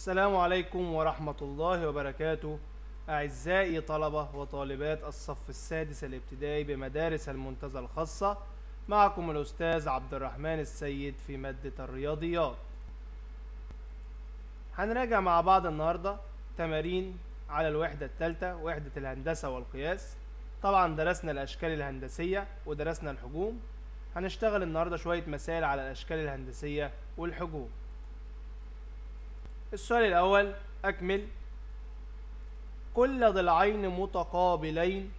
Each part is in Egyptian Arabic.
السلام عليكم ورحمة الله وبركاته أعزائي طلبة وطالبات الصف السادس الابتدائي بمدارس المنتزه الخاصة معكم الأستاذ عبد الرحمن السيد في مادة الرياضيات هنراجع مع بعض النهاردة تمارين على الوحدة الثالثة وحدة الهندسة والقياس طبعا درسنا الأشكال الهندسية ودرسنا الحجوم هنشتغل النهاردة شوية مسائل على الأشكال الهندسية والحجوم السؤال الأول أكمل كل ضلعين متقابلين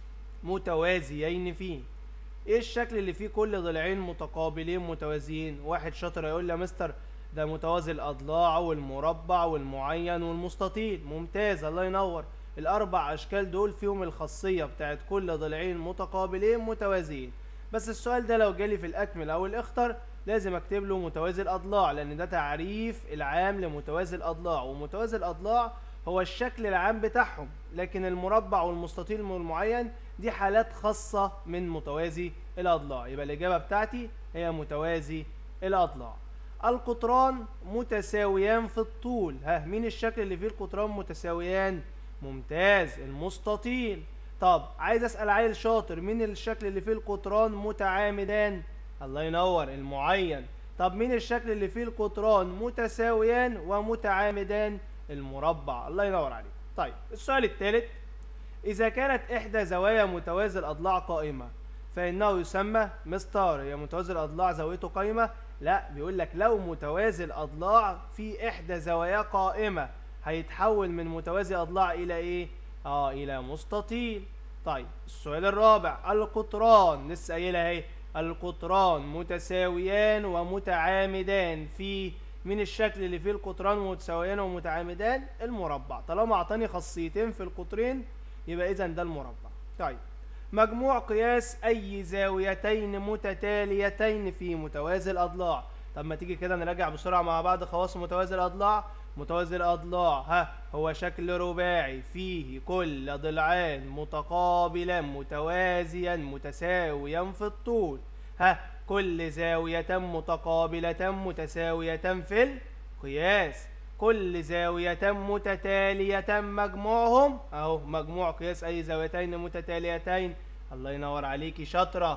متوازيين فيه ايه الشكل اللي فيه كل ضلعين متقابلين متوازيين واحد شاطر يقول لي يا مستر ده متوازي الاضلاع والمربع والمعين والمستطيل ممتاز الله ينور الاربع اشكال دول فيهم الخاصيه بتاعت كل ضلعين متقابلين متوازيين بس السؤال ده لو جالي في الاكمل او الاخطر لازم اكتب له متوازي الاضلاع لان ده تعريف العام لمتوازي الاضلاع ومتوازي الاضلاع هو الشكل العام بتاعهم لكن المربع والمستطيل والمعين دي حالات خاصة من متوازي الأضلاع يبقى الإجابة بتاعتي هي متوازي الأضلاع القطران متساويان في الطول ها مين الشكل اللي فيه القطران متساويان ممتاز المستطيل طب عايز أسأل عيل شاطر مين الشكل اللي فيه القطران متعامدان الله ينور المعين طب مين الشكل اللي فيه القطران متساويان ومتعامدان المربع الله ينور عليك طيب السؤال الثالث إذا كانت إحدى زوايا متوازي الأضلاع قائمة فإنه يسمى مستار هي متوازي الأضلاع زاويته قائمة لا بيقول لك لو متوازي الأضلاع في إحدى زواياه قائمة هيتحول من متوازي أضلاع إلى إيه؟ آه إلى مستطيل طيب السؤال الرابع القطران لسه قايلها اهي القطران متساويان ومتعامدان في من الشكل اللي فيه القطران متساويان ومتعامدان المربع طالما اعطاني خاصيتين في القطرين يبقى اذا ده المربع طيب مجموع قياس اي زاويتين متتاليتين في متوازي الاضلاع طب ما تيجي كده نراجع بسرعه مع بعض خواص متوازي الاضلاع متوازي الاضلاع ها هو شكل رباعي فيه كل ضلعان متقابلان متوازيا متساويا في الطول ها كل زاوية متقابلة متساوية في القياس كل زاوية متتالية مجموعهم اهو مجموع قياس اي زاويتين متتاليتين الله ينور عليكي شاطرة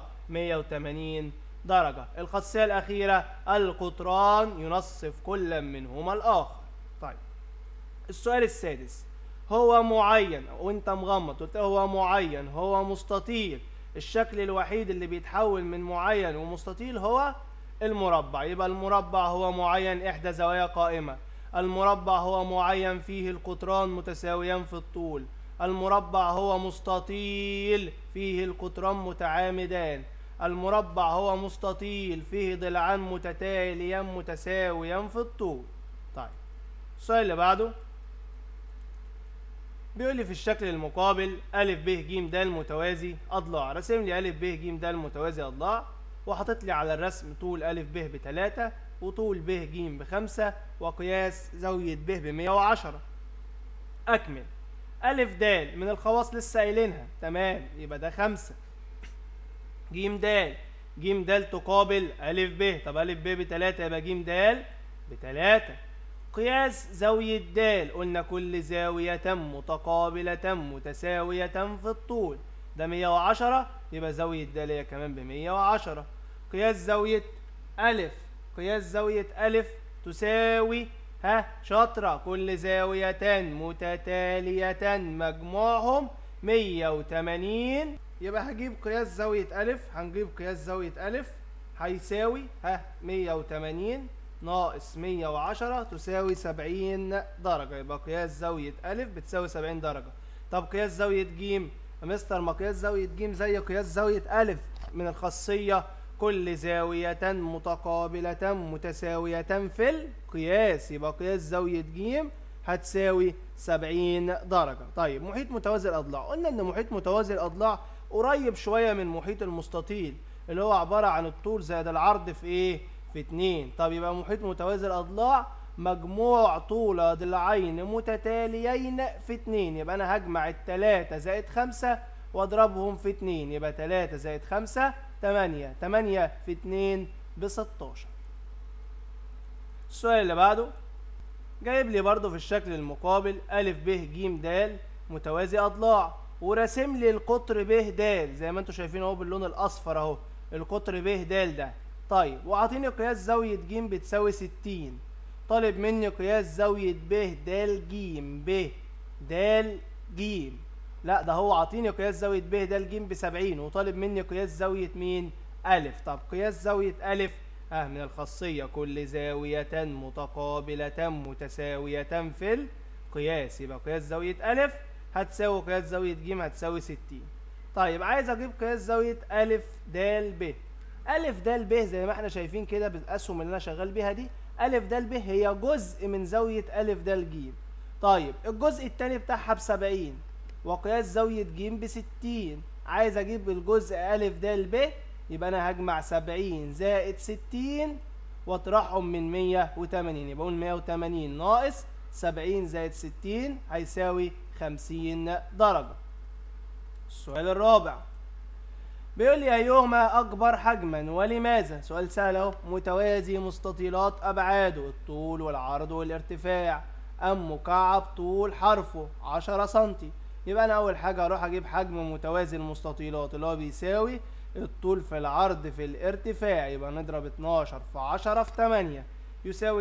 180 درجة الخاصية الأخيرة القطران ينصف كل منهما الآخر طيب السؤال السادس هو معين وانت مغمض قلت هو معين هو مستطيل الشكل الوحيد اللي بيتحول من معين ومستطيل هو المربع يبقى المربع هو معين إحدى زوايا قائمة المربع هو معين فيه القطران متساويان في الطول المربع هو مستطيل فيه القطران متعامدان المربع هو مستطيل فيه ضلعان متتاليان متساويان في الطول طيب السؤال اللي بعده بيقول لي في الشكل المقابل أ ب ج د متوازي أضلاع رسم لي أ ب ج د متوازي أضلاع وحاطط لي على الرسم طول أ ب بتلاتة وطول ب ج بخمسة وقياس زاوية ب بمية وعشرة أكمل أ د من الخواص لسه قايلينها تمام يبقى ده خمسة ج د ج د تقابل أ ب طب أ ب بتلاتة يبقى ج د بتلاتة قياس زاوية د قلنا كل زاوية متقابلة متساوية في الطول ده 110 يبقى زاوية د هي كمان ب 110 قياس زاوية أ قياس زاوية أ تساوي ها شطرة كل زاويتان متتالية مجموعهم 180 يبقى هجيب قياس زاوية أ هنجيب قياس زاوية أ هيساوي ها 180 ناقص 110 تساوي 70 درجة يبقى قياس زاوية أ بتساوي 70 درجة طب قياس زاوية ج يا مستر ما قياس زاوية ج زي قياس زاوية أ من الخاصية كل زاوية متقابلة متساوية في القياس يبقى قياس زاوية ج هتساوي 70 درجة طيب محيط متوازي الأضلاع قلنا إن محيط متوازي الأضلاع قريب شوية من محيط المستطيل اللي هو عبارة عن الطول زائد العرض في إيه؟ في اتنين طب يبقى محيط متوازي الأضلاع مجموع طول ضلعين متتاليين في اتنين يبقى أنا هجمع التلاتة زائد خمسة وأضربهم في اتنين يبقى تلاتة زائد خمسة تمانية تمانية في اتنين بستاشر السؤال اللي بعده جايب لي برضو في الشكل المقابل ألف ب ج د متوازي أضلاع وراسم لي القطر ب د زي ما انتم شايفين اهو باللون الأصفر اهو القطر ب د ده طيب وعاطيني قياس زاوية ج بتساوي 60 طالب مني قياس زاوية ب د ج ب د ج لا ده هو عاطيني قياس زاوية ب د ج ب 70 وطالب مني قياس زاوية مين؟ ألف طب قياس زاوية ألف اه من الخاصية كل زاوية متقابلة متساوية في القياس يبقى قياس زاوية ألف هتساوي قياس زاوية ج هتساوي 60 طيب عايز اجيب قياس زاوية ألف د ب ألف د ب زي ما احنا شايفين كده بالأسهم اللي أنا شغال بيها دي ألف د ب هي جزء من زاوية ألف د ج طيب الجزء التاني بتاعها بسبعين وقياس زاوية ج بستين عايز أجيب الجزء ألف د ب يبقى أنا هجمع سبعين زائد ستين واطرحهم من مية وتمانين يبقى أقول مية وتمانين ناقص سبعين زائد ستين هيساوي خمسين درجة السؤال الرابع بيقول لي أيهما أكبر حجما ولماذا؟ سؤال سهل أهو متوازي مستطيلات أبعاده الطول والعرض والارتفاع أم مكعب طول حرفه 10 سنتي يبقى أنا أول حاجة هروح أجيب حجم متوازي المستطيلات اللي هو بيساوي الطول في العرض في الارتفاع يبقى نضرب 12 في 10 في 8 يساوي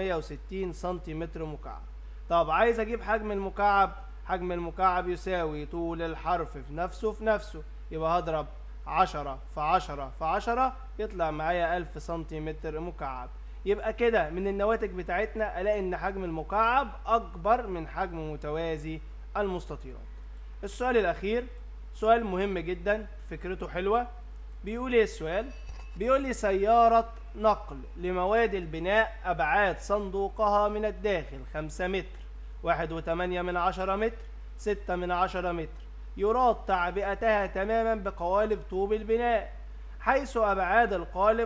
960 سنتيمتر مكعب طب عايز أجيب حجم المكعب حجم المكعب يساوي طول الحرف في نفسه في نفسه يبقى هضرب 10 في 10 في 10 يطلع معايا 1000 سنتيمتر مكعب يبقى كده من النواتج بتاعتنا الاقي ان حجم المكعب اكبر من حجم متوازي المستطيلات السؤال الاخير سؤال مهم جدا فكرته حلوة بيقول ايه السؤال بيقول لي سيارة نقل لمواد البناء ابعاد صندوقها من الداخل 5 متر واحد وتمانية من عشرة متر ستة من عشرة متر يراد تعبئتها تماما بقوالب طوب البناء حيث أبعاد القالب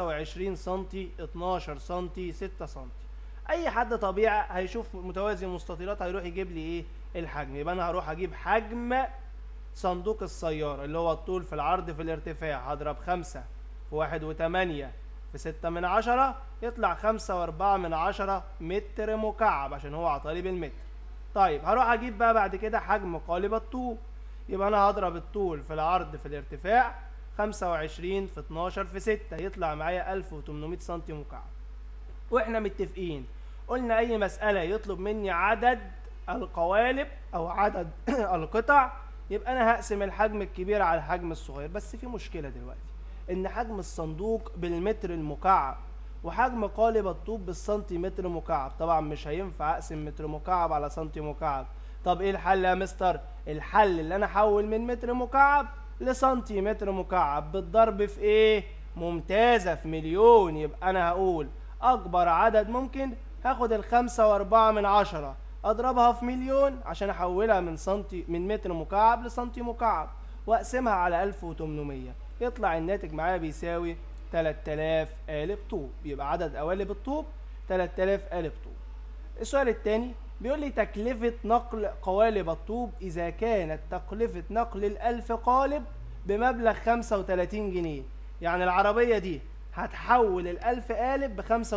25 سنتي 12 سنتي 6 سنتي أي حد طبيعي هيشوف متوازي مستطيلات هيروح يجيب لي إيه الحجم يبقى أنا هروح أجيب حجم صندوق السيارة اللي هو الطول في العرض في الارتفاع هضرب خمسة في واحد وتمانية في ستة من عشرة يطلع خمسة وأربعة من عشرة متر مكعب عشان هو عطالي بالمتر طيب هروح أجيب بقى بعد كده حجم قالب الطوب يبقى أنا هضرب الطول في العرض في الارتفاع خمسة وعشرين في اتناشر في ستة يطلع معايا ألف وتمنمية سنتي مكعب وإحنا متفقين قلنا أي مسألة يطلب مني عدد القوالب أو عدد القطع يبقى أنا هقسم الحجم الكبير على الحجم الصغير بس في مشكلة دلوقتي إن حجم الصندوق بالمتر المكعب وحجم قالب الطوب بالسنتيمتر مكعب طبعا مش هينفع أقسم متر مكعب على سنتي مكعب طب إيه الحل يا مستر؟ الحل اللي أنا أحول من متر مكعب لسنتيمتر مكعب بالضرب في إيه؟ ممتازة في مليون يبقى أنا هقول أكبر عدد ممكن هاخد الخمسة وأربعة من عشرة أضربها في مليون عشان أحولها من سنتي من متر مكعب لسنتي مكعب وأقسمها على 1800 يطلع الناتج معايا بيساوي 3000 قالب طوب يبقى عدد قوالب الطوب 3000 قالب طوب السؤال الثاني بيقول لي تكلفة نقل قوالب الطوب إذا كانت تكلفة نقل الألف قالب بمبلغ 35 جنيه يعني العربية دي هتحول الألف قالب ب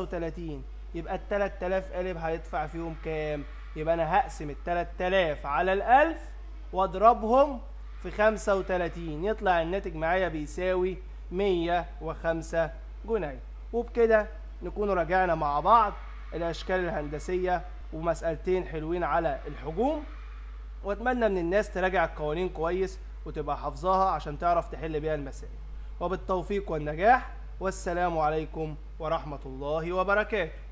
35 يبقى ال 3000 قالب هيدفع فيهم كام؟ يبقى أنا هقسم ال 3000 على الألف وأضربهم في 35 يطلع الناتج معايا بيساوي 105 جنيه وبكده نكون راجعنا مع بعض الأشكال الهندسية ومسألتين حلوين على الحجوم واتمنى من الناس تراجع القوانين كويس وتبقى حافظاها عشان تعرف تحل بيها المسائل وبالتوفيق والنجاح والسلام عليكم ورحمة الله وبركاته